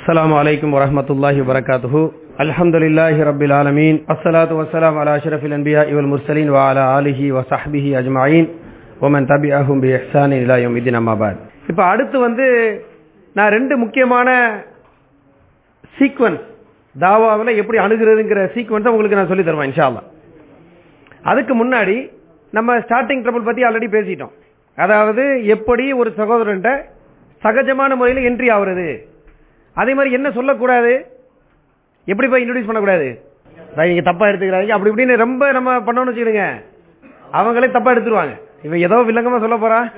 السلام عليكم ورحمة الله وبركاته الحمد لله رب العالمين الصلاة والسلام على أشرف الأنبياء والمرسلين وعلى آله وصحبه أجمعين ومن تبعهم بإحسان إلى يوم الدين أما بعد இப்போ அடுத்து வந்து நான் ரெண்டு முக்கியமான சீக்வன்ஸ் தாவாவில் எப்படி அணுகிறதுங்கிற சீக்வன்ஸை உங்களுக்கு நான் சொல்லி தருவேன் இன்ஷா அல்லாஹ் அதுக்கு முன்னாடி நம்ம ஸ்டார்டிங் ட்ரபிள் பத்தி ஆல்ரெடி பேசிட்டோம் அதாவது எப்படி ஒரு சகோதரன்ட்ட சகஜமான முறையில் என்ட்ரி ஆகுறது அதே மாதிரி என்ன சொல்லக்கூடாது எப்படி போய் இன்ட்ரடியூஸ் பண்ணக்கூடாது அதான் நீங்க தப்பா எடுத்துக்கிறாங்க அப்படி இப்படின்னு ரொம்ப நம்ம பண்ணோம்னு வச்சுக்கிடுங்க அவங்களே தப்பா எடுத்துருவாங்க இவன் ஏதோ வில்லங்கமா சொல்ல போறான்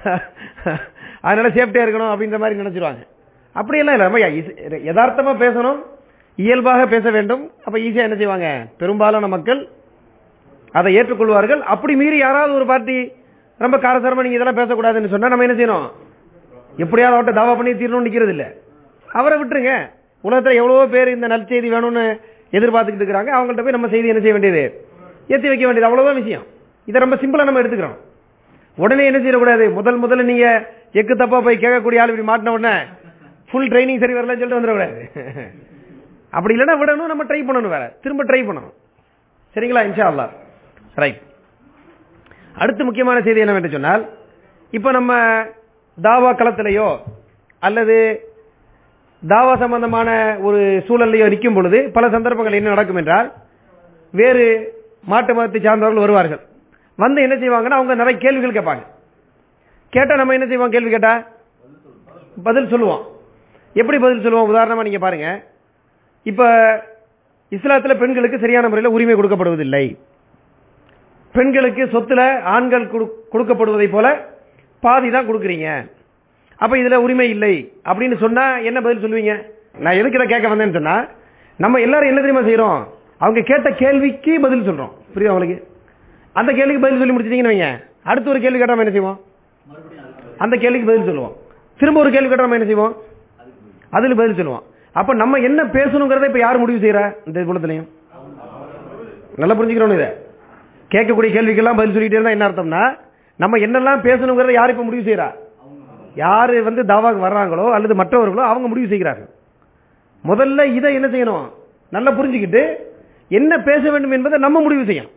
அதனால சேஃப்டியா இருக்கணும் அப்படின்ற மாதிரி நினைச்சிருவாங்க அப்படியெல்லாம் இல்லை நம்ம யதார்த்தமா யதார்த்தமா பேசணும் இயல்பாக பேச வேண்டும் அப்ப ஈஸியா என்ன செய்வாங்க பெரும்பாலான மக்கள் அதை ஏற்றுக்கொள்வார்கள் அப்படி மீறி யாராவது ஒரு பார்ட்டி ரொம்ப காரசாரமா நீங்க இதெல்லாம் பேசக்கூடாதுன்னு சொன்னா நம்ம என்ன செய்யணும் எப்படியாவது அவட்ட தாவா பண்ணி தீரணும்னு நிக்கிறது இல்ல அவரை விட்டுருங்க உலகத்துல எவ்வளவோ பேர் இந்த நற்செய்தி வேணும்னு எதிர்பார்த்துக்கிட்டு இருக்கிறாங்க அவங்கள்ட்ட போய் நம்ம செய்தி என்ன செய்ய வேண்டியது ஏத்தி வைக்க வேண்டியது அவ்வளவுதான் விஷயம் இதை ரொம்ப சிம்பிளா நம்ம எடுத்துக்கிறோம் உடனே என்ன செய்யக்கூடாது முதல் முதல்ல நீங்க எக்கு தப்பா போய் கேட்கக்கூடிய ஆள் இப்படி மாட்டின உடனே ஃபுல் ட்ரைனிங் சரி வரலன்னு சொல்லிட்டு வந்துடக்கூடாது அப்படி இல்லைன்னா விடணும் நம்ம ட்ரை பண்ணணும் வேற திரும்ப ட்ரை பண்ணணும் சரிங்களா இன்ஷா அல்லா ரைட் அடுத்து முக்கியமான செய்தி என்னவென்று சொன்னால் இப்ப நம்ம தாவா களத்திலேயோ அல்லது தாவா சம்பந்தமான ஒரு சூழல்லையோ நிற்கும் பொழுது பல சந்தர்ப்பங்கள் என்ன நடக்கும் என்றால் வேறு மாட்டு மதத்தை சார்ந்தவர்கள் வருவார்கள் வந்து என்ன செய்வாங்கன்னா அவங்க நிறைய கேள்விகள் கேட்பாங்க கேட்டா நம்ம என்ன செய்வோம் கேள்வி கேட்டா பதில் சொல்லுவோம் எப்படி பதில் சொல்லுவோம் உதாரணமா நீங்க பாருங்க இப்ப இஸ்லாத்துல பெண்களுக்கு சரியான முறையில் உரிமை கொடுக்கப்படுவதில்லை பெண்களுக்கு சொத்துல ஆண்கள் கொடுக்கப்படுவதை போல பாதி தான் கொடுக்குறீங்க அப்ப இதுல உரிமை இல்லை அப்படின்னு சொன்னா என்ன பதில் சொல்லுவீங்க நான் எதுக்கு இதை கேட்க வந்தேன்னு சொன்னா நம்ம எல்லாரும் என்ன தெரியுமா செய்யறோம் அவங்க கேட்ட கேள்விக்கு பதில் சொல்றோம் புரியுதா உங்களுக்கு அந்த கேள்விக்கு பதில் சொல்லி முடிச்சிட்டீங்கன்னு வைங்க அடுத்து ஒரு கேள்வி கேட்டா என்ன செய்வோம் அந்த கேள்விக்கு பதில் சொல்லுவோம் திரும்ப ஒரு கேள்வி கேட்டா என்ன செய்வோம் அதுல பதில் சொல்லுவோம் அப்ப நம்ம என்ன பேசணுங்கிறத இப்ப யார் முடிவு செய்யற இந்த குலத்திலையும் நல்லா புரிஞ்சுக்கிறோம் இதை கேட்கக்கூடிய கேள்விக்கெல்லாம் பதில் சொல்லிட்டே இருந்தா என்ன அர்த்தம்னா நம்ம என்னெல்லாம் பேசணுங்கிறத யார் இப்ப முடிவு செய்யறா யாரு வந்து தாவாக்கு வர்றாங்களோ அல்லது மற்றவர்களோ அவங்க முடிவு செய்கிறார்கள் முதல்ல இதை என்ன செய்யணும் நல்லா புரிஞ்சுக்கிட்டு என்ன பேச வேண்டும் என்பதை நம்ம முடிவு செய்யணும்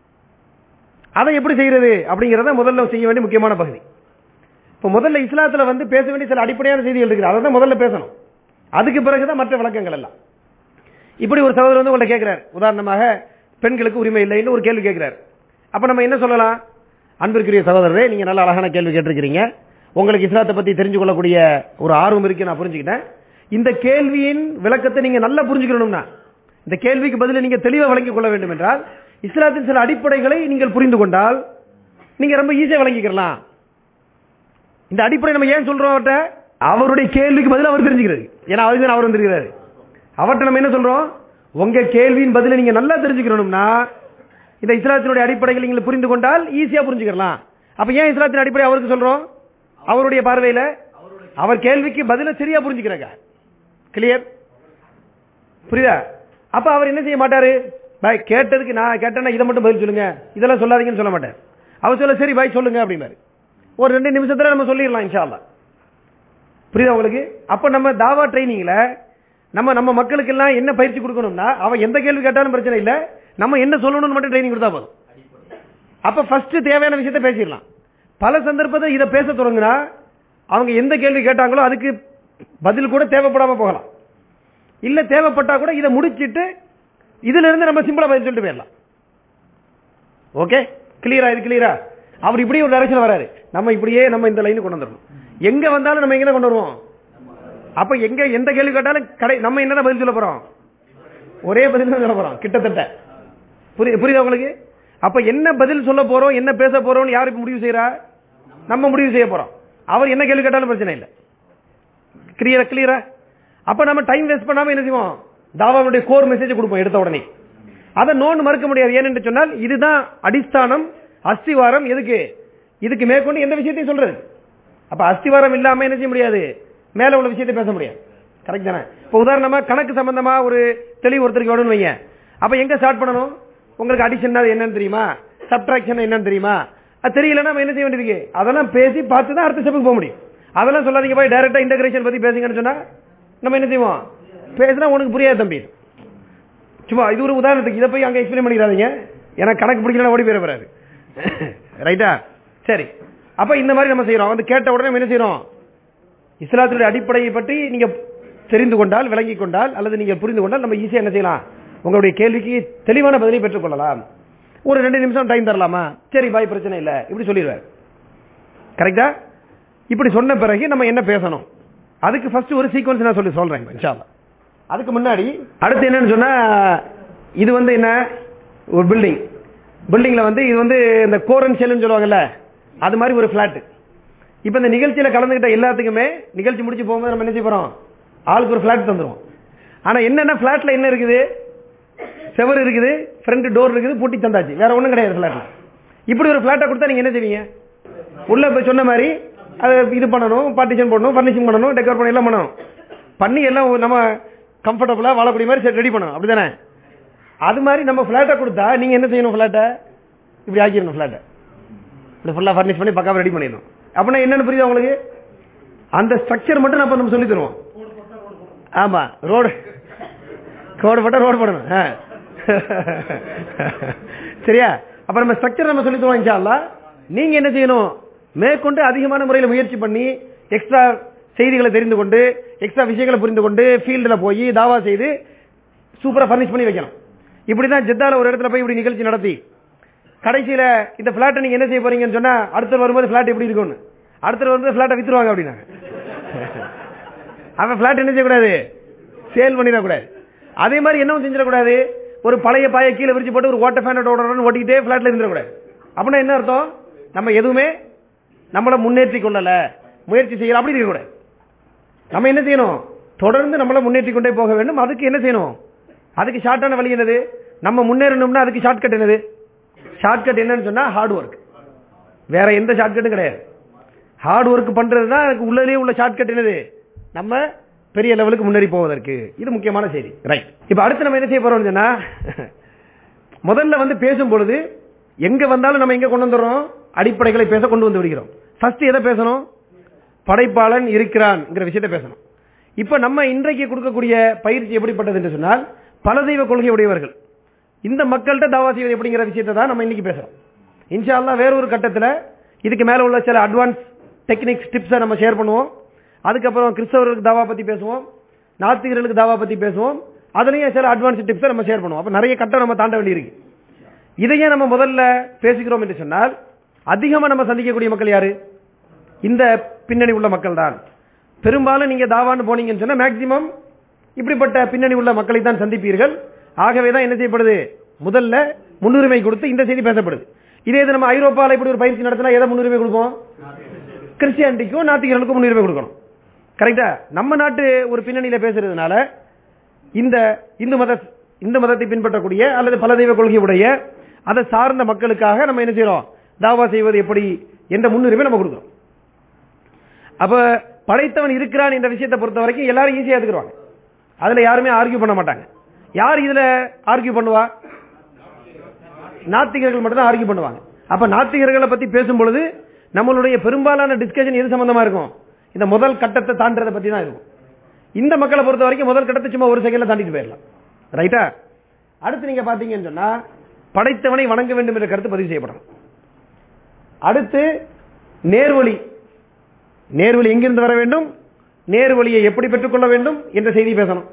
அதை எப்படி செய்யறது அப்படிங்கறத முதல்ல செய்ய வேண்டிய முக்கியமான பகுதி இப்ப முதல்ல இஸ்லாத்துல வந்து பேச வேண்டிய சில அடிப்படையான செய்திகள் இருக்குது அதை தான் முதல்ல பேசணும் அதுக்கு பிறகுதான் மற்ற விளக்கங்கள் எல்லாம் இப்படி ஒரு சகோதரர் வந்து உங்களை கேட்கிறார் உதாரணமாக பெண்களுக்கு உரிமை இல்லைன்னு ஒரு கேள்வி கேட்கிறார் அப்ப நம்ம என்ன சொல்லலாம் அன்பிற்குரிய சகோதரரே நீங்க நல்ல அழகான கேள்வி கேட்டிருக்கிறீங்க உங்களுக்கு இஸ்லாத்தை பத்தி தெரிஞ்சு கொள்ளக்கூடிய ஒரு ஆர்வம் இருக்கு நான் புரிஞ்சுக்கிட்டேன் இந்த கேள்வியின் விளக்கத்தை நீங்க நல்லா புரிஞ்சுக்கணும்னா இந்த கேள்விக்கு பதில நீங்க தெளிவாக வழங்கிக் கொள்ள வேண்டும் என்றால் இஸ்லாத்தின் சில அடிப்படைகளை நீங்கள் புரிந்து கொண்டால் நீங்க ரொம்ப ஈஸியா வழங்கிக்கலாம் இந்த அடிப்படை நம்ம ஏன் சொல்றோம் அவர்கிட்ட அவருடைய கேள்விக்கு பதில் அவர் தெரிஞ்சுக்கிறது ஏன்னா அதுதான் அவர் வந்திருக்கிறாரு அவர்கிட்ட நம்ம என்ன சொல்றோம் உங்க கேள்வியின் பதில நீங்க நல்லா தெரிஞ்சுக்கணும்னா இந்த இஸ்லாத்தினுடைய அடிப்படைகள் நீங்கள் புரிந்து கொண்டால் ஈஸியா புரிஞ்சுக்கலாம் அப்ப ஏன் இஸ்லாத்தின் அடிப்படை அவருக்கு சொல்றோம் அவருடைய பார்வையில அவர் கேள்விக்கு பதில சரியா புரிஞ்சுக்கிறாங்க கிளியர் புரியுதா அப்ப அவர் என்ன செய்ய மாட்டாரு பாய் கேட்டதுக்கு நான் கேட்டேன்னா இதை மட்டும் பதில் சொல்லுங்க இதெல்லாம் சொல்லாதீங்கன்னு சொல்ல மாட்டேன் அவர் சொல்ல சரி பாய் சொல்லுங்க அப்படின்னாரு ஒரு ரெண்டு நிமிஷத்துல நம்ம சொல்லிடலாம் இன்ஷா அல்லா புரியுதா உங்களுக்கு அப்ப நம்ம தாவா ட்ரைனிங்ல நம்ம நம்ம மக்களுக்கு எல்லாம் என்ன பயிற்சி கொடுக்கணும்னா அவன் எந்த கேள்வி கேட்டாலும் பிரச்சனை இல்ல நம்ம என்ன சொல்லணும்னு மட்டும் ட்ரைனிங் கொடுத்தா போதும் அப்ப ஃபர்ஸ்ட் தேவையான விஷயத்த பேசிடலாம் பல சந்தர்ப்பத்தை இதை பேச தொடங்குனா அவங்க எந்த கேள்வி கேட்டாங்களோ அதுக்கு பதில் கூட தேவைப்படாம போகலாம் இல்ல தேவைப்பட்டா கூட இதை முடிச்சிட்டு இதுல இருந்து நம்ம சிம்பிளா பதில் சொல்லிட்டு போயிடலாம் ஓகே கிளியரா இது கிளியரா அவர் இப்படி ஒரு டைரக்ஷன் வராரு நம்ம இப்படியே நம்ம இந்த லைன் கொண்டு வந்துடணும் எங்க வந்தாலும் நம்ம எங்க கொண்டு வருவோம் அப்ப எங்க எந்த கேள்வி கேட்டாலும் கடை நம்ம என்னதான் பதில் சொல்ல போறோம் ஒரே பதில் தான் சொல்ல போறோம் கிட்டத்தட்ட புரியுதா உங்களுக்கு அப்ப என்ன பதில் சொல்ல போறோம் என்ன பேச போறோம் யார் இப்ப முடிவு செய்யறா நம்ம முடிவு செய்ய போறோம் அவர் என்ன கேள்வி கேட்டாலும் பிரச்சனை இல்லை கிளியரா கிளியரா அப்ப நம்ம டைம் வேஸ்ட் பண்ணாம என்ன செய்வோம் தாவாவுடைய கோர் மெசேஜ் கொடுப்போம் எடுத்த உடனே அதை நோன் மறுக்க முடியாது ஏனென்று சொன்னால் இதுதான் அடிஸ்தானம் அஸ்திவாரம் எதுக்கு இதுக்கு மேற்கொண்டு எந்த விஷயத்தையும் சொல்றது அப்ப அஸ்திவாரம் இல்லாம என்ன செய்ய முடியாது மேல உள்ள விஷயத்தை பேச முடியாது கரெக்ட் தானே இப்ப உதாரணமா கணக்கு சம்பந்தமா ஒரு தெளிவு ஒருத்தருக்கு வேணும்னு வைங்க அப்ப எங்க ஸ்டார்ட் பண்ணணும் உங்களுக்கு அடிஷன் என்னன்னு தெரியுமா சப்ட்ராக்ஷன் என்னன்னு தெரியுமா அது தெரியலன்னா நம்ம என்ன செய்ய வேண்டியது அதெல்லாம் பேசி பார்த்து தான் அடுத்த ஸ்டெப்புக்கு போக முடியும் அதெல்லாம் சொல்லாதீங்க போய் டைரக்டா இன்டகிரேஷன் பத்தி பேசுங்கன்னு சொன்னா நம்ம என்ன செய்வோம் பேசினா உனக்கு புரியாது தம்பி சும்மா இது ஒரு உதாரணத்துக்கு இதை போய் அங்க எக்ஸ்பிளைன் பண்ணிக்கிறாதீங்க எனக்கு கணக்கு பிடிக்கல ஓடி போயிட போறாரு ரைட்டா சரி அப்ப இந்த மாதிரி நம்ம செய்யறோம் வந்து கேட்ட உடனே நம்ம என்ன செய்யறோம் இஸ்லாத்தினுடைய அடிப்படையை பற்றி நீங்க தெரிந்து கொண்டால் விளங்கிக் கொண்டால் அல்லது நீங்க புரிந்து கொண்டால் நம்ம ஈஸியா என்ன செய்யலாம் உங்களுடைய கேள்விக்கு தெளிவான பதிலை பெற்றுக் கொள்ளலாம் ஒரு ரெண்டு நிமிஷம் டைம் தரலாமா சரி பாய் பிரச்சனை இல்ல இப்படி சொல்லிடுவார் கரெக்டா இப்படி சொன்ன பிறகு நம்ம என்ன பேசணும் அதுக்கு ஃபர்ஸ்ட் ஒரு சீக்வன்ஸ் நான் சொல்லி சொல்றேன் இன்ஷா அல்லாஹ். அதுக்கு முன்னாடி அடுத்து என்னன்னு சொன்னா இது வந்து என்ன ஒரு பில்டிங் பில்டிங்ல வந்து இது வந்து இந்த கோரன் செல்லுன்னு சொல்லுவாங்கல்ல அது மாதிரி ஒரு பிளாட் இப்ப இந்த நிகழ்ச்சியில கலந்துகிட்ட எல்லாத்துக்குமே நிகழ்ச்சி முடிச்சு போகும்போது நம்ம என்ன செய்ய போறோம் ஆளுக்கு ஒரு பிளாட் தந்துரும் ஆனா என்னென்ன பிளாட்ல என்ன இருக்குது செவர் இருக்குது ஃப்ரண்ட் டோர் இருக்குது பூட்டி தந்தாச்சு வேற ஒண்ணும் கிடையாது பிளாட்ல இப்படி ஒரு பிளாட்டை கொடுத்தா நீங்க என்ன செய்வீங்க உள்ள போய் சொன்ன மாதிரி அதை இது பண்ணணும் பார்ட்டிஷன் பண்ணணும் ஃபர்னிஷிங் பண்ணணும் டெக்கோர் பண்ணி எல்லாம் பண்ணணும் பண்ணி எல்லாம் நம்ம கம்ஃபர்டபுளா வாழக்கூடிய மாதிரி ரெடி பண்ணணும் அப்படிதானே அது மாதிரி நம்ம பிளாட்டை கொடுத்தா நீங்க என்ன செய்யணும் பிளாட்டை இப்படி ஆக்கிடணும் பிளாட்டை இப்படி ஃபுல்லா ஃபர்னிஷ் பண்ணி பக்காவா ரெடி பண்ணிடணும் அப்படின்னா என்னன்னு புரியுது உங்களுக்கு அந்த ஸ்ட்ரக்சர் மட்டும் நம்ம நம்ம சொல்லி தருவோம் ஆமா ரோடு கோடு போட்டா ரோடு போடணும் ஆ. சரியா அப்ப நம்ம ஸ்ட்ரக்சர் நம்ம சொல்லி தருவோம் இன்ஷா அல்லாஹ். நீங்க என்ன செய்யணும் மேற்கொண்டு அதிகமான முறையில் முயற்சி பண்ணி எக்ஸ்ட்ரா செய்திகளை தெரிந்து கொண்டு எக்ஸ்ட்ரா விஷயங்களை புரிந்து கொண்டு ஃபீல்டில் போய் தாவா செய்து சூப்பரா ஃபர்னிஷ் பண்ணி வைக்கணும் இப்படிதான் ஜெத்தால ஒரு இடத்துல போய் இப்படி நிகழ்ச்சி நடத்தி கடைசியில இந்த பிளாட்டை நீங்க என்ன செய்ய போறீங்கன்னு சொன்னா அடுத்த வரும்போது பிளாட் எப்படி இருக்கும்னு அடுத்த வரும்போது பிளாட்டை வித்துருவாங்க அப்படின்னாங்க அவன் பிளாட் என்ன செய்யக்கூடாது சேல் பண்ணிடக்கூடாது அதே மாதிரி என்னவும் செஞ்சிடக்கூடாது ஒரு பழைய பாய கீழே விரிச்சு போட்டு ஒரு ஓட்ட ஃபேனோட ஓடணும்னு ஓட்டிக்கிட்டே பிளாட்ல இருந்துடக்கூடாது அப்படின்னா என்ன அர்த்தம் நம்ம எதுவுமே நம்மளை முன்னேற்றி கொள்ளல முயற்சி செய்யலாம் அப்படி இருக்கக்கூடாது நம்ம என்ன செய்யணும் தொடர்ந்து நம்மளை முன்னேற்றி கொண்டே போக வேண்டும் அதுக்கு என்ன செய்யணும் அதுக்கு ஷார்ட்டான வழி என்னது நம்ம முன்னேறணும்னா அதுக்கு ஷார்ட்கட் என்னது ஷார்ட்கட் என்னன்னு சொன்னா ஹார்ட் ஒர்க் வேற எந்த ஷார்ட்கட்டும் கிடையாது ஹார்ட் ஒர்க் பண்றது தான் அதுக்கு உள்ளே உள்ள ஷார்ட்கட் என்னது நம்ம பெரிய லெவலுக்கு முன்னேறி போவதற்கு இது முக்கியமான செய்தி ரைட் இப்ப அடுத்து நம்ம என்ன செய்ய போறோம்னு சொன்னா முதல்ல வந்து பேசும் பொழுது எங்க வந்தாலும் நம்ம எங்க கொண்டு வந்துடுறோம் அடிப்படைகளை பேச கொண்டு வந்து விடுகிறோம் ஃபர்ஸ்ட் எதை பேசணும் படைப்பாளன் இருக்கிறான்ங்கிற விஷயத்தை பேசணும் இப்ப நம்ம இன்றைக்கு கொடுக்கக்கூடிய பயிற்சி எப்படிப்பட்டது என்று சொன்னால் பல தெய்வ கொள்கை உடையவர்கள் இந்த மக்கள்கிட்ட தாவா செய்வது எப்படிங்கிற விஷயத்தை தான் நம்ம இன்னைக்கு பேசுறோம் இன்ஷா அல்லாஹ் வேற ஒரு கட்டத்தில் இதுக்கு மேல உள்ள சில அட்வான்ஸ் டெக்னிக்ஸ் டிப்ஸை நம்ம ஷேர் பண்ணுவோம் அதுக்கப்புறம் கிறிஸ்தவர்களுக்கு தாவா பத்தி பேசுவோம் நாத்திகர்களுக்கு தாவா பத்தி பேசுவோம் அதுலயும் சில அட்வான்ஸ் டிப்ஸை நம்ம ஷேர் பண்ணுவோம் அப்ப நிறைய கட்டம் நம்ம தாண்ட வேண்டியிருக்கு இதையே நம்ம முதல்ல பேசுகிறோம் என்று சொன்னால் அதிகமா நம்ம சந்திக்கக்கூடிய மக்கள் யாரு இந்த பின்னணி உள்ள மக்கள் தான் பெரும்பாலும் நீங்க தாவான்னு போனீங்கன்னு சொன்னா மேக்சிமம் இப்படிப்பட்ட பின்னணி உள்ள மக்களை தான் சந்திப்பீர்கள் ஆகவே தான் என்ன செய்யப்படுது முதல்ல முன்னுரிமை கொடுத்து இந்த செய்தி பேசப்படுது இதே இது நம்ம ஐரோப்பால இப்படி ஒரு பயிற்சி நடத்தினா எதை முன்னுரிமை கொடுப்போம் கிறிஸ்டியானிட்டிக்கும் நாத்திகர்களுக்கும் முன்னுரிமை கொடுக்கணும் கரெக்டா நம்ம நாட்டு ஒரு பின்னணியில பேசுறதுனால இந்த இந்து மத இந்து மதத்தை பின்பற்றக்கூடிய அல்லது பல தெய்வ கொள்கை உடைய அதை சார்ந்த மக்களுக்காக நம்ம என்ன செய்யறோம் தாவா செய்வது எப்படி என்ற முன்னுரிமை நம்ம கொடுக்கிறோம் அப்ப படைத்தவன் இருக்கிறான் என்ற விஷயத்தை பொறுத்த வரைக்கும் எல்லாரும் ஈஸியா எடுத்துக்கிறாங்க அதுல யாருமே ஆர்கியூ பண்ண மாட்டாங்க யார் இதுல ஆர்கியூ பண்ணுவா நாத்திகர்கள் மட்டும் தான் ஆர்கியூ பண்ணுவாங்க அப்ப நாத்திகர்களை பத்தி பேசும் பொழுது நம்மளுடைய பெரும்பாலான டிஸ்கஷன் எது சம்பந்தமா இருக்கும் இந்த முதல் கட்டத்தை தாண்டறத பத்தி தான் இருக்கும் இந்த மக்களை பொறுத்த வரைக்கும் முதல் கட்டத்தை சும்மா ஒரு செகண்ட்ல தாண்டிட்டு போயிடலாம் ரைட்டா அடுத்து நீங்க பாத்தீங்கன்னு சொன்னா படைத்தவனை வணங்க வேண்டும் என்ற கருத்து பதிவு செய்யப்படும் அடுத்து நேர்வழி நேர்வழி எங்கிருந்து வர வேண்டும் நேர்வழியை எப்படி பெற்றுக்கொள்ள வேண்டும் என்ற செய்தி பேசணும்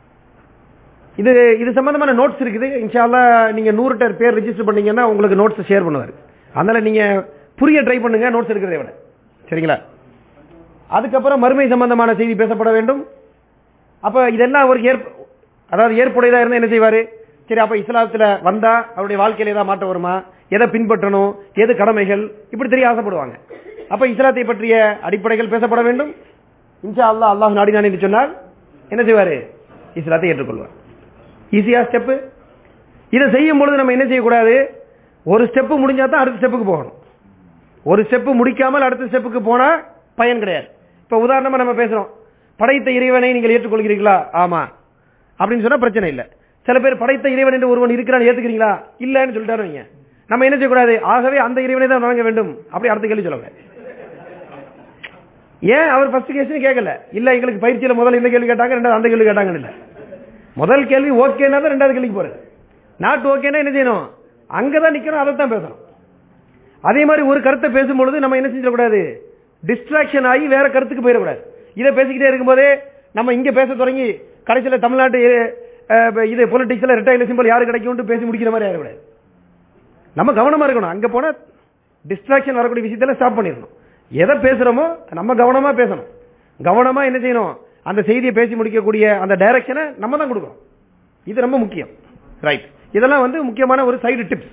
இது இது சம்பந்தமான நோட்ஸ் இருக்குது இன்ஷால்லா நீங்க நூறு டர் பேர் ரெஜிஸ்டர் பண்ணீங்கன்னா உங்களுக்கு நோட்ஸ் ஷேர் பண்ணுவார் அதனால நீங்க புரிய ட்ரை பண்ணுங்க நோட்ஸ் எடுக்கிறதை விட சரிங்களா அதுக்கப்புறம் மறுமை சம்பந்தமான செய்தி பேசப்பட வேண்டும் அப்ப இதெல்லாம் ஒரு ஏற்ப அதாவது ஏற்புடையதா இருந்தா என்ன செய்வாரு சரி அப்ப இஸ்லாத்துல வந்தா அவருடைய வாழ்க்கையில ஏதாவது மாற்றம் வருமா எதை பின்பற்றணும் எது கடமைகள் இப்படி தெரிய ஆசைப்படுவாங்க அப்ப இஸ்லாத்தை பற்றிய அடிப்படைகள் பேசப்பட வேண்டும் இன்ஷா அல்லாஹ் அல்லாஹ் நாடினான் என்று சொன்னால் என்ன செய்வாரு இஸ்லாத்தை ஏற்றுக்கொள்வார் ஈஸியா ஸ்டெப் இதை செய்யும் பொழுது நம்ம என்ன செய்யக்கூடாது ஒரு ஸ்டெப் முடிஞ்சா தான் அடுத்த ஸ்டெப்புக்கு போகணும் ஒரு ஸ்டெப் முடிக்காமல் அடுத்த ஸ்டெப்புக்கு போனா பயன் கிடையாது இப்ப உதாரணமா நம்ம பேசுறோம் படைத்த இறைவனை நீங்கள் ஏற்றுக்கொள்கிறீர்களா ஆமா அப்படின்னு சொன்னா பிரச்சனை இல்ல சில பேர் படைத்த இறைவன் என்று ஒருவன் இருக்கிறான் ஏத்துக்கிறீங்களா இல்லன்னு சொல்லிட்டாரு வைங்க நம்ம என்ன செய்யக்கூடாது ஆகவே அந்த இறைவனை தான் வணங்க வேண்டும் அப்படி அடுத்த கேள்வி சொல்லுங்க ஏன் அவர் ஃபர்ஸ்ட் கேஸ்னு கேட்கல இல்ல எங்களுக்கு பயிற்சியில முதல்ல இந்த கேள்வி கேட்டாங்க ரெண்டாவது அந்த கேள்வி கேட்டாங்கன்னு இல்ல முதல் கேள்வி ஓகேனா தான் ரெண்டாவது கேள்விக்கு போறது நாட் ஓகேனா என்ன செய்யணும் அங்கதான் நிக்கணும் அதை தான் பேசணும் அதே மாதிரி ஒரு கருத்தை பேசும்பொழுது நம்ம என்ன செஞ்சிடக்கூடாது டிஸ்ட்ராக்ஷன் ஆகி வேற கருத்துக்கு போயிடக்கூடாது இதை பேசிக்கிட்டே இருக்கும்போதே நம்ம இங்க பேச தொடங்கி கடைசியில் தமிழ்நாட்டு அஹ், இது பொலிட்டிக்ஸ்ல ரெட்டையில சிம்பிள் யாரு கிடைக்கும் பேசி முடிக்கிற மாதிரி ஆயிடக்கூடாது நம்ம கவனமா இருக்கணும் அங்க போனா டிஸ்ட்ராக்ஷன் வரக்கூடிய விஷயத்துல ஸ்டாப் பண்ணிடணும் எதை பேசுறோமோ நம்ம கவனமா பேசணும் கவனமா என்ன செய்யணும் அந்த செய்தியை பேசி முடிக்கக்கூடிய அந்த டைரக்ஷனை நம்ம தான் கொடுக்கணும் இது ரொம்ப முக்கியம் ரைட் இதெல்லாம் வந்து முக்கியமான ஒரு சைடு டிப்ஸ்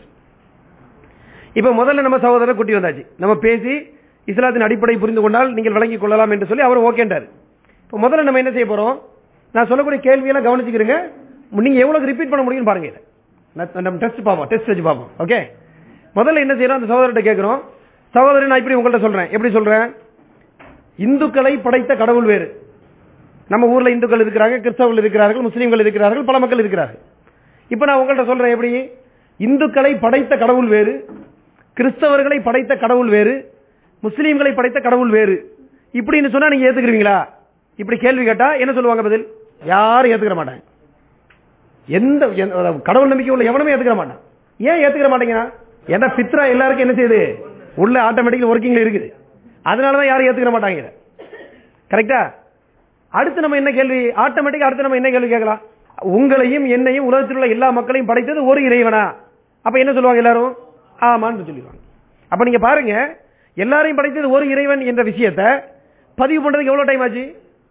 இப்ப முதல்ல நம்ம சகோதரர் கூட்டி வந்தாச்சு நம்ம பேசி இஸ்லாத்தின் அடிப்படை புரிந்து கொண்டால் நீங்கள் விளங்கிக் கொள்ளலாம் என்று சொல்லி அவர் ஓகேண்டார் இப்போ முதல்ல நம்ம என்ன செய்ய போறோம் நான் சொல்லக்கூடிய கேள்வியெல்லாம் கவனிச்சுக்கிறீங்க நீங்க எவ்வளவு ரிப்பீட் பண்ண முடியும்னு பாருங்க இதை. நான் நம்ம டெஸ்ட் பார்ப்போம் டெஸ்ட் வச்சு பார்ப்போம் ஓகே முதல்ல என்ன செய்யறோம் அந்த சகோதரர்கிட்ட கேட்கிறோம் சகோதரன் நான் இப்படி உங்கள்ட்ட சொல்றேன் எப்படி சொல்றேன் இந்துக்களை படைத்த கடவுள் வேறு நம்ம ஊர்ல இந்துக்கள் இருக்கிறாங்க கிறிஸ்தவர்கள் இருக்கிறார்கள் முஸ்லீம்கள் இருக்கிறார்கள் பல மக்கள் இருக்கிறார்கள் இப்ப நான் உங்கள்ட்ட சொல்றேன் எப்படி இந்துக்களை படைத்த கடவுள் வேறு கிறிஸ்தவர்களை படைத்த கடவுள் வேறு முஸ்லீம்களை படைத்த கடவுள் வேறு இப்படின்னு சொன்னா நீங்க ஏத்துக்கிறீங்களா இப்படி கேள்வி கேட்டா என்ன சொல்லுவாங்க பதில் யாரும் ஏத்துக்கிற மாட்டாங்க எந்த எந்த- அதாவது கடவுள் நம்பிக்கை உள்ள எவனுமே ஏத்துக்கிற மாட்டான் ஏன் ஏத்துக்கிற மாட்டேங்க ஏன்னா பித்ரா எல்லாருக்கும் என்ன செய்யுது உள்ள ஆட்டோமேட்டிக்கலி ஒர்க்கிங்ல இருக்குது அதனாலதான் யாரும் ஏத்துக்கிற மாட்டாங்க இதை. கரெக்டா அடுத்து நம்ம என்ன கேள்வி ஆட்டோமேட்டிக்கா அடுத்து நம்ம என்ன கேள்வி கேட்கலாம் உங்களையும் என்னையும் உலகத்தில் உள்ள எல்லா மக்களையும் படைத்தது ஒரு இறைவனா அப்ப என்ன சொல்லுவாங்க எல்லாரும் ஆமான்னு சொல்லிடுவாங்க அப்ப நீங்க பாருங்க எல்லாரையும் படைத்தது ஒரு இறைவன் என்ற விஷயத்தை பதிவு பண்றதுக்கு எவ்வளவு டைம் ஆச்சு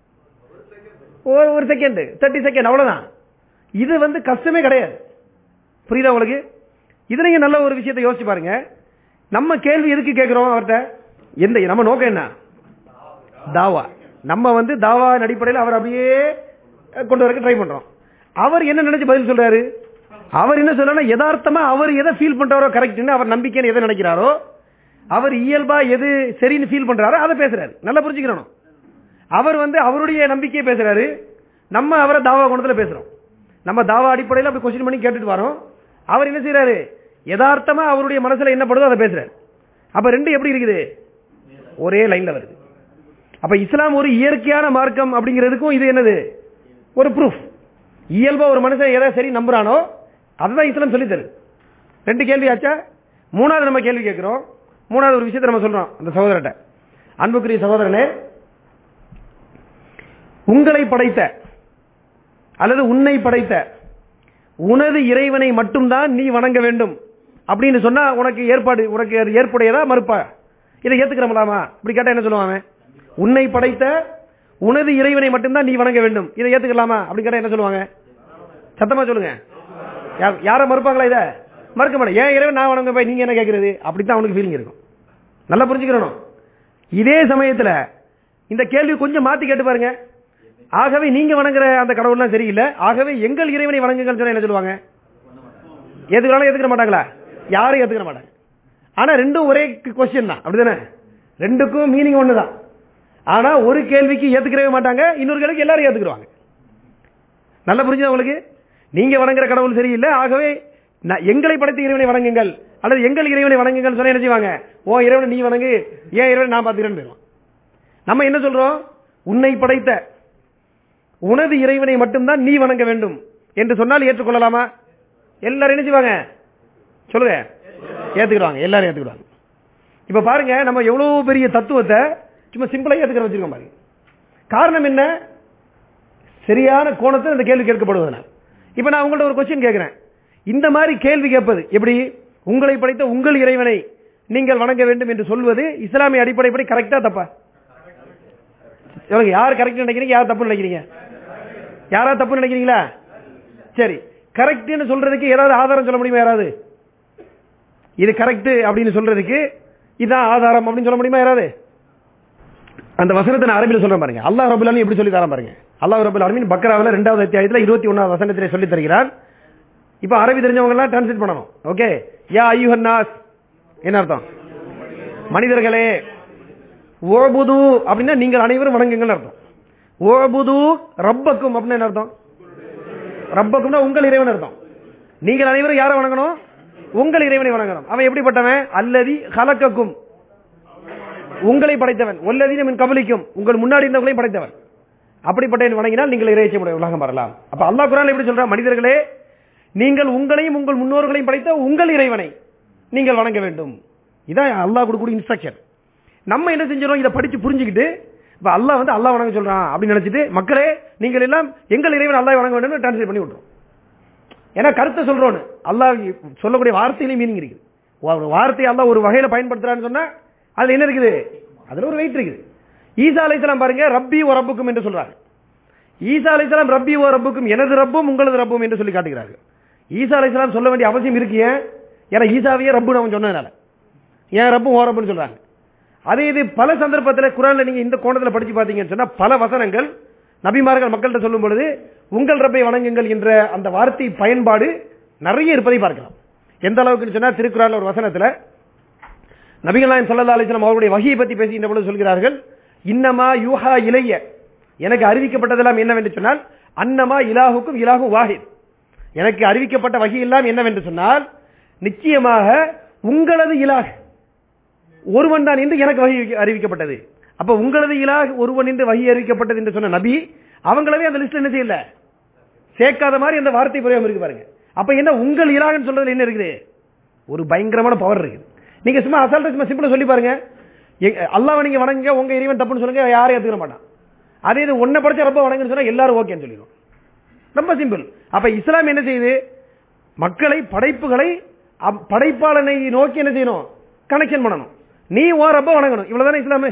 ஒரு ஒரு செகண்ட் தேர்ட்டி செகண்ட் அவ்வளவுதான் இது வந்து கஷ்டமே கிடையாது புரியுதா உங்களுக்கு இது நீங்க நல்ல ஒரு விஷயத்தை யோசிச்சு பாருங்க நம்ம கேள்வி எதுக்கு கேட்கிறோம் அவர்கிட்ட எந்த நம்ம நோக்கம் என்ன தாவா நம்ம வந்து தாவா அடிப்படையில் அவர் அப்படியே கொண்டு வரக்கு ட்ரை பண்றோம் அவர் என்ன நினைச்சு பதில் சொல்றாரு அவர் என்ன சொல்றாரு யதார்த்தமா அவர் எதை ஃபீல் பண்றாரோ கரெக்ட்னு அவர் நம்பிக்கைன்னு எதை நினைக்கிறாரோ அவர் இயல்பா எது சரின்னு ஃபீல் பண்றாரோ அதை பேசுறாரு நல்லா புரிஞ்சுக்கணும் அவர் வந்து அவருடைய நம்பிக்கையை பேசுறாரு நம்ம அவரை தாவா குணத்துல பேசுறோம் நம்ம தாவா அடிப்படையில் அப்படி கொஸ்டின் பண்ணி கேட்டுட்டு வரோம் அவர் என்ன செய்யறாரு யதார்த்தமா அவருடைய மனசுல என்ன படுதோ அதை பேசுறாரு அப்ப ரெண்டு எப்படி இருக்குது ஒரே லைன்ல வருது அப்ப இஸ்லாம் ஒரு இயற்கையான மார்க்கம் அப்படிங்கிறதுக்கும் இது என்னது ஒரு ப்ரூஃப் இயல்பா ஒரு மனுஷன் எதை சரி நம்புறானோ அதுதான் இஸ்லாம் சொல்லி தருது ரெண்டு கேள்வி ஆச்சா மூணாவது நம்ம கேள்வி கேட்கிறோம் மூணாவது ஒரு விஷயத்தை நம்ம சொல்றோம் அந்த சகோதரர்கிட்ட அன்புக்குரிய சகோதரனே உங்களை படைத்த அல்லது உன்னை படைத்த உனது இறைவனை மட்டும்தான் நீ வணங்க வேண்டும் அப்படின்னு சொன்னா உனக்கு ஏற்பாடு உனக்கு அது ஏற்புடையதா மறுப்பா இதை ஏத்துக்கிறோம்லாமா இப்படி கேட்டா என்ன சொல்லுவாங்க உன்னை படைத்த உனது இறைவனை மட்டும்தான் நீ வணங்க வேண்டும் இதை ஏத்துக்கலாமா அப்படி கேட்டா என்ன சொல்லுவாங்க சத்தமா சொல்லுங்க யா- யார மறுப்பாங்களா இத மறுக்க மாட்டேன் ஏன் இறைவன் நான் வணங்க போய் நீங்க என்ன கேட்கறது அப்படித்தான் அவனுக்கு ஃபீலிங் இருக்கும் நல்லா புரிஞ்சுக்கிறணும் இதே சமயத்துல இந்த கேள்வி கொஞ்சம் மாத்தி கேட்டு பாருங்க ஆகவே நீங்க வணங்குற அந்த கடவுள்லாம் சரியில்லை ஆகவே எங்கள் இறைவனை வணங்குங்கள் சொன்னா என்ன சொல்லுவாங்க ஏத்துக்கிறாலும் ஏத்துக்கிற மாட்டாங்களா யாரும் ஏத்துக்கிற மாட்டாங்க ஆனா ரெண்டும் ஒரே கொஸ்டின் தான் அப்படிதானே ரெண்டுக்கும் மீனிங் ஒண்ணுதான் ஆனா ஒரு கேள்விக்கு ஏத்துக்கிறவே மாட்டாங்க இன்னொரு கேள்விக்கு எல்லாரும் ஏத்துக்குருவாங்க நல்லா புரிஞ்சது உங்களுக்கு நீங்க வணங்குற கடவுள் சரியில்லை ஆகவே நான் எங்களை படைத்த இறைவனை வணங்குங்கள் அல்லது எங்கள் இறைவனை வணங்குங்கள் சொன்னா என்ன செய்வாங்க ஓ இறைவனை நீ வணங்கு ஏன் இறைவனை நான் பாத்துக்கிறேன்னு போயிடுவான் நம்ம என்ன சொல்றோம் உன்னை படைத்த உனது இறைவனை மட்டும்தான் நீ வணங்க வேண்டும் என்று சொன்னால் ஏற்றுக்கொள்ளலாமா எல்லாரும் என்ன செய்வாங்க சொல்லுங்க ஏத்துக்கிடுவாங்க எல்லாரும் ஏத்துக்கிடுவாங்க இப்ப பாருங்க நம்ம எவ்வளவு பெரிய தத்துவத்தை சும்மா சிம்பிளா ஏத்துக்கிற வச்சிருக்கோம் பாருங்க காரணம் என்ன சரியான கோணத்தில் இந்த கேள்வி கேட்கப்படுவதனால் இப்ப நான் உங்கள்ட்ட ஒரு கொஸ்டின் கேட்கிறேன் இந்த மாதிரி கேள்வி கேட்பது எப்படி உங்களை படைத்த உங்கள் இறைவனை நீங்கள் வணங்க வேண்டும் என்று சொல்வது இஸ்லாமிய அடிப்படைப்படி கரெக்டா தப்பா சொல்லுங்க யார் கரெக்ட் நினைக்கிறீங்க யார் தப்பு நினைக்கிறீங்க யாரா தப்பு நினைக்கிறீங்களா சரி கரெக்ட்னு சொல்றதுக்கு ஏதாவது ஆதாரம் சொல்ல முடியுமா யாராவது இது கரெக்ட் அப்படின்னு சொல்றதுக்கு இதான் ஆதாரம் அப்படின்னு சொல்ல முடியுமா யாராவது அந்த வசனத்தை நான் அரபியில் சொல்றேன் பாருங்க அல்லாஹ் ரபுல் ஆலமீன் எப்படி சொல்லி தரான் பாருங்க அல்லாஹ் ரபுல் ஆலமீன் பக்ராவில் ரெண்டாவது அத்தியாயத்தில் இருபத்தி ஒன்னாவது வசனத்திலே சொல்லி தருகிறார் இப்ப அரபி தெரிஞ்சவங்க எல்லாம் டிரான்ஸ்லேட் பண்ணணும் ஓகே யா ஐயுஹன் நாஸ் என்ன அர்த்தம் மனிதர்களே ஓபுது அப்படின்னா நீங்கள் அனைவரும் வணங்குங்கள் அர்த்தம் ஓபுது ரப்பக்கும் அப்படின்னு என்ன அர்த்தம் ரப்பக்கும்னா உங்கள் இறைவன் அர்த்தம் நீங்கள் அனைவரும் யாரை வணங்கணும் உங்கள் இறைவனை வணங்கணும் அவன் எப்படிப்பட்டவன் அல்லதி ஹலக்கக்கும் உங்களை படைத்தவன் ஒல்லதீன மின் கபலிக்கும் உங்கள் முன்னாடி இருந்தவங்களையும் படைத்தவன் அப்படிப்பட்ட வணங்கினால் நீங்கள் இறைச்சி உடைய உலகம் வரலாம் அப்ப அல்லாஹ் குரான் எப்படி சொல்ற மனிதர்களே நீங்கள் உங்களையும் உங்கள் முன்னோர்களையும் படைத்த உங்கள் இறைவனை நீங்கள் வணங்க வேண்டும் இதான் அல்லாஹ் கொடுக்கக்கூடிய இன்ஸ்ட்ரக்ஷன் நம்ம என்ன செஞ்சிடும் இதை படிச்சு புரிஞ்சுக்கிட்டு இப்ப அல்லாஹ் வந்து அல்லாஹ் வணங்க சொல்றான் அப்படின்னு நினைச்சிட்டு மக்களே நீங்கள் எல்லாம் எங்கள் இறைவன் அல்லாஹ் வணங்க வேண்டும் டிரான்ஸ்லேட் பண்ணி விட்டுரும் ஏன்னா கருத்தை சொல்றோன்னு அல்லாஹ் சொல்லக்கூடிய வார்த்தையிலே மீனிங் இருக்குது ஒரு வார்த்தையை அல்லாஹ் ஒரு வகையில பயன்படுத்துறான்னு சொன்னா அதுல என்ன இருக்குது அதுல ஒரு வெயிட் இருக்குது ஈசா அலைஹிஸ்ஸலாம் பாருங்க ரப்பி ஓ ரப்புக்கும் என்று சொல்றாங்க ஈசா அலைஹிஸ்ஸலாம் ரப்பி ஓ ரப்புக்கும் எனது ரப்பும் உங்களது ரப்பும் என்று சொல்லி காட்டுகிறார்கள் ஈசா அலைஹிஸ்ஸலாம் சொல்ல வேண்டிய அவசியம் இருக்கு ஏன் ஏன்னா ஈசாவையே ரப்பு அவன் சொன்னதுனால ஏன் ரப்பும் ஓ ரப்புன்னு சொல்றாங்க அதே இது பல சந்தர்ப்பத்தில் குரான்ல நீங்க இந்த கோணத்தில் படிச்சு பார்த்தீங்கன்னு சொன்னா பல வசனங்கள் நபிமார்கள் மக்கள்கிட்ட சொல்லும் பொழுது உங்கள் ரப்பை வணங்குங்கள் என்ற அந்த வார்த்தை பயன்பாடு நிறைய இருப்பதை பார்க்கலாம் எந்த அளவுக்கு சொன்னா திருக்குறள் ஒரு வசனத்துல நபிகள் நாயம் சல்லா அலிஸ்லாம் அவருடைய வகையை பத்தி பேசுகின்ற பொழுது சொல்கிறார்கள் இன்னமா யூஹா இளைய எனக்கு அறிவிக்கப்பட்டதெல்லாம் என்னவென்று சொன்னால் அன்னமா இலாஹுக்கும் இலாஹு வாஹித் எனக்கு அறிவிக்கப்பட்ட வகை எல்லாம் என்னவென்று சொன்னால் நிச்சயமாக உங்களது இலாஹ் ஒருவன் தான் என்று எனக்கு வகை அறிவிக்கப்பட்டது அப்ப உங்களது இலாஹ் ஒருவன் என்று வகை அறிவிக்கப்பட்டது என்று சொன்ன நபி அவங்களவே அந்த லிஸ்ட் என்ன செய்யல சேர்க்காத மாதிரி அந்த வார்த்தை பிரயோகம் இருக்கு பாருங்க அப்ப என்ன உங்கள் இலாகன்னு சொல்றதுல என்ன இருக்குது ஒரு பயங்கரமான பவர் இருக்குது நீங்க சும்மா அசால்ட்டா சும்மா சிம்பிளா சொல்லி பாருங்க அல்லாஹ் நீங்க வணங்க உங்க இறைவன் தப்புன்னு சொல்லுங்க யாரையும் ஏத்துக்க மாட்டான் அதே இது ஒன்ன படிச்ச ரொம்ப வணங்குன்னு சொன்னா எல்லாரும் ஓகேன்னு சொல்லிடும் ரொம்ப சிம்பிள் அப்ப இஸ்லாம் என்ன செய்யுது மக்களை படைப்புகளை படைப்பாளனை நோக்கி என்ன செய்யணும் கனெக்ஷன் பண்ணணும் நீ ஓ ரப்ப வணங்கணும் இவ்வளவுதானே இஸ்லாமு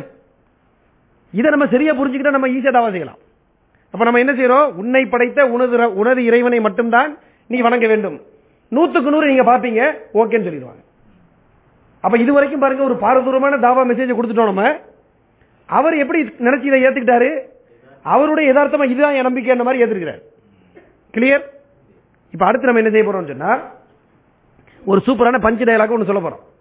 இதை நம்ம சரியா புரிஞ்சுக்கிட்டா நம்ம ஈஸியா தாவா செய்யலாம் அப்ப நம்ம என்ன செய்யறோம் உன்னை படைத்த உனது உனது இறைவனை மட்டும்தான் நீ வணங்க வேண்டும் நூத்துக்கு நூறு நீங்க பாப்பீங்க ஓகேன்னு சொல்லிடுவாங்க அப்ப இது வரைக்கும் பாருங்க ஒரு பாரதூரமான தாவா மெசேஜ் கொடுத்துட்டோம் நம்ம அவர் எப்படி நினைச்சு இதை ஏத்துக்கிட்டாரு அவருடைய யதார்த்தமா இதுதான் என் நம்பிக்கை மாதிரி ஏத்துக்கிறார் கிளியர் இப்ப அடுத்து நம்ம என்ன செய்ய போறோம் சொன்னா ஒரு சூப்பரான பஞ்சு டயலாக் ஒன்று சொல்ல போறோம்